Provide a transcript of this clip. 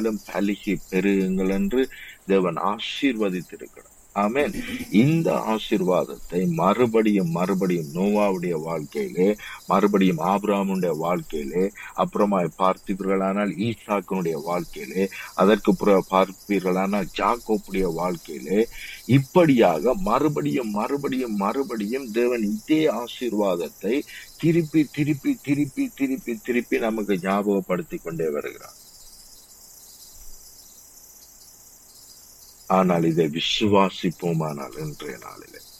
பலுகி பெருகுங்கள் என்று தேவன் ஆசீர்வதித்திருக்கிறார் ஆமென் இந்த ஆசீர்வாதத்தை மறுபடியும் மறுபடியும் நோவாவுடைய வாழ்க்கையிலே மறுபடியும் ஆபிரகாமுடைய வாழ்க்கையிலே அப்புறமா பார்த்தீர்களானால் ஈசாக்கினுடைய வாழ்க்கையிலே அதற்கு பிறகு பார்ப்பீர்களானால் ஜாக்கோப்புடைய வாழ்க்கையிலே இப்படியாக மறுபடியும் மறுபடியும் மறுபடியும் தேவன் இதே ஆசீர்வாதத்தை திருப்பி திருப்பி திருப்பி திருப்பி திருப்பி நமக்கு ஞாபகப்படுத்தி கொண்டே வருகிறார் ஆனால் இதை விசுவாசிப்போமானால் இன்றைய நாளிலே